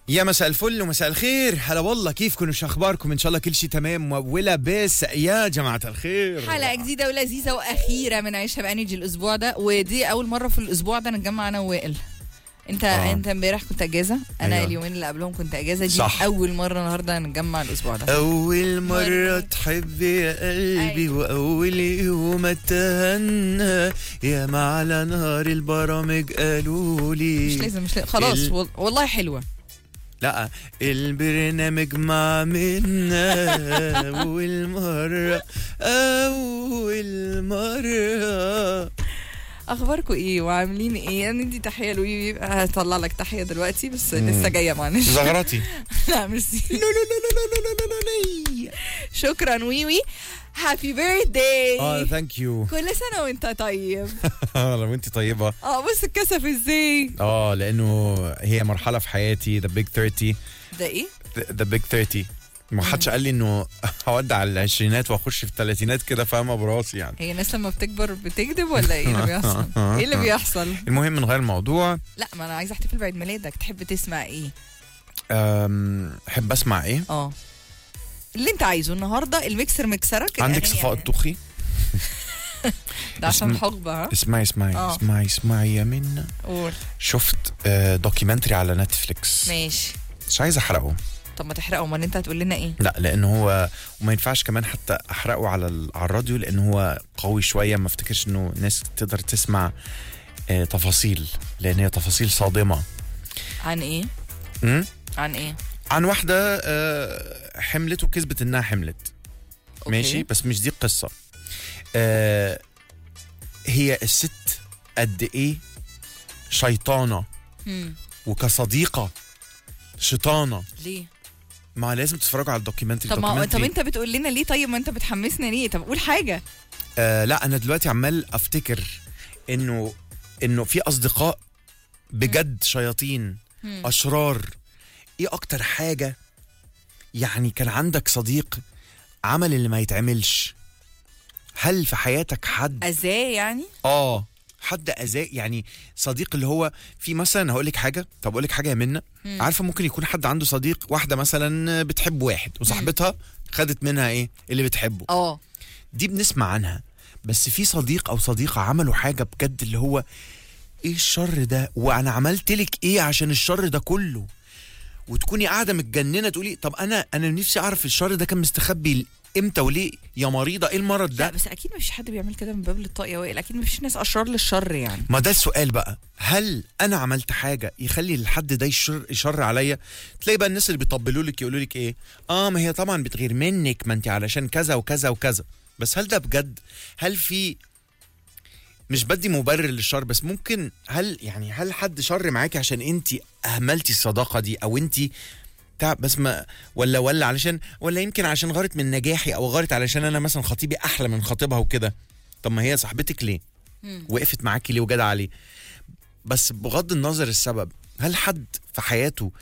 يا مساء الفل ومساء الخير هلا والله كيفكم وش اخباركم ان شاء الله كل شيء تمام مولة بس يا جماعه الخير حلقة جديدة ولذيذة وأخيرة من عيشها بانرجي الأسبوع ده ودي أول مرة في الأسبوع ده نتجمع أنا ووائل أنت آه. أنت امبارح كنت أجازة أنا أيوة. اليومين اللي قبلهم كنت أجازة دي صح. أول مرة النهاردة نتجمع الأسبوع ده أول مرة مرة. تحبي يا قلبي أيوة. وأول يوم اتهنى يا ما على نار البرامج قالوا مش لي لازم مش لازم خلاص ال- وال- والله حلوة لا البرنامج مع منا أول مرة أول مرة أخباركم إيه وعاملين إيه أنا دي تحية لوي هطلع لك تحية دلوقتي بس لسه جاية معلش زغرتي لا ميرسي لا لا لا لا لا لا لا لا شكرا ويوي هابي بيرثداي اه ثانك يو كل سنة وأنت طيب لو انت طيبه اه بص اتكسف ازاي اه لانه هي مرحله في حياتي ذا بيج 30 ده ايه؟ ذا بيج 30 ما حدش قال لي انه هودع العشرينات واخش في الثلاثينات كده فاهمه براسي يعني هي الناس لما بتكبر بتكذب ولا ايه اللي بيحصل؟ ايه اللي بيحصل؟ المهم نغير الموضوع لا ما انا عايزه احتفل بعيد ميلادك تحب تسمع ايه؟ أم، احب اسمع ايه اه اللي انت عايزه النهارده الميكسر مكسرك عندك الأغاني صفاء يعني. الطخي ده عشان اسم- حقبه ها؟ اسمعي اسمعي آه. اسمعي اسمعي يا منى قول شفت آه، دوكيومنتري على نتفليكس ماشي مش عايز احرقه طب ما تحرقه امال انت هتقول لنا ايه؟ لا لانه هو وما ينفعش كمان حتى احرقه على ال- على الراديو لانه هو قوي شويه ما افتكرش انه الناس تقدر تسمع آه، تفاصيل لان هي تفاصيل صادمه عن ايه؟ م? عن ايه؟ عن واحده آه، حملت وكذبت انها حملت أوكي. ماشي بس مش دي القصه آه، هي الست قد ايه شيطانه مم. وكصديقه شيطانه ليه؟ ما لازم تتفرجوا على الدوكيومنتري طب ما طب الدوكيومنتري انت بتقول لنا ليه طيب ما انت بتحمسنا ليه؟ طب قول حاجه آه لا انا دلوقتي عمال افتكر انه انه في اصدقاء بجد شياطين مم. اشرار ايه اكتر حاجه يعني كان عندك صديق عمل اللي ما يتعملش هل في حياتك حد اذاه يعني؟ اه حد اذاه يعني صديق اللي هو في مثلا هقول لك حاجه طب اقول لك حاجه يا منى مم. عارفه ممكن يكون حد عنده صديق واحده مثلا بتحب واحد وصاحبتها خدت منها ايه اللي بتحبه اه دي بنسمع عنها بس في صديق او صديقه عملوا حاجه بجد اللي هو ايه الشر ده وانا عملت لك ايه عشان الشر ده كله وتكوني قاعده متجننه تقولي طب انا انا نفسي اعرف الشر ده كان مستخبي امتى وليه يا مريضه ايه المرض لا ده بس اكيد مفيش حد بيعمل كده من باب للطاق يا وائل اكيد مفيش ناس اشرار للشر يعني ما ده السؤال بقى هل انا عملت حاجه يخلي الحد ده يشر يشر عليا تلاقي بقى الناس اللي بيطبلوا لك يقولوا لك ايه اه ما هي طبعا بتغير منك ما انت علشان كذا وكذا وكذا بس هل ده بجد هل في مش بدي مبرر للشر بس ممكن هل يعني هل حد شر معاكي عشان انت اهملتي الصداقه دي او انت تعب بس ما ولا ولا علشان ولا يمكن عشان غارت من نجاحي او غارت علشان انا مثلا خطيبي احلى من خطيبها وكده طب ما هي صاحبتك ليه مم. وقفت معاكي ليه وجدع عليه بس بغض النظر السبب هل حد في حياته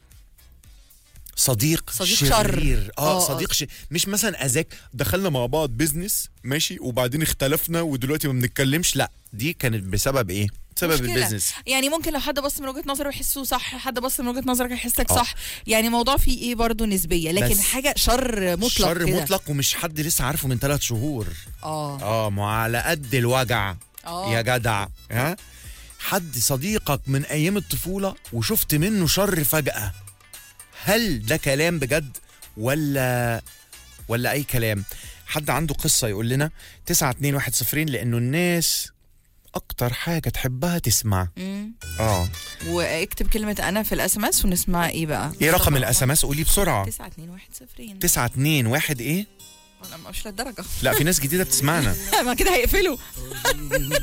صديق, صديق شرير شر. اه آه، صديق ش... مش مثلا اذاك دخلنا مع بعض بيزنس ماشي وبعدين اختلفنا ودلوقتي ما بنتكلمش لا دي كانت بسبب ايه بسبب مشكلة. البيزنس يعني ممكن لو حد بص من وجهه نظره يحسه صح حد بص من وجهه نظرك يحسك آه. صح يعني موضوع فيه ايه برضه نسبيه لكن بس حاجه شر مطلق شر كده. مطلق ومش حد لسه عارفه من ثلاث شهور اه اه ما على قد الوجع اه يا جدع ها حد صديقك من ايام الطفوله وشفت منه شر فجاه هل ده كلام بجد ولا ولا اي كلام حد عنده قصه يقول لنا 921 لانه الناس اكتر حاجه تحبها تسمع مم. اه واكتب كلمه انا في الاس ام اس ونسمع ايه بقى ايه رقم الاس ام اس قولي بسرعه 921 921 ايه انا مش للدرجه لا في ناس جديده بتسمعنا ما كده هيقفلوا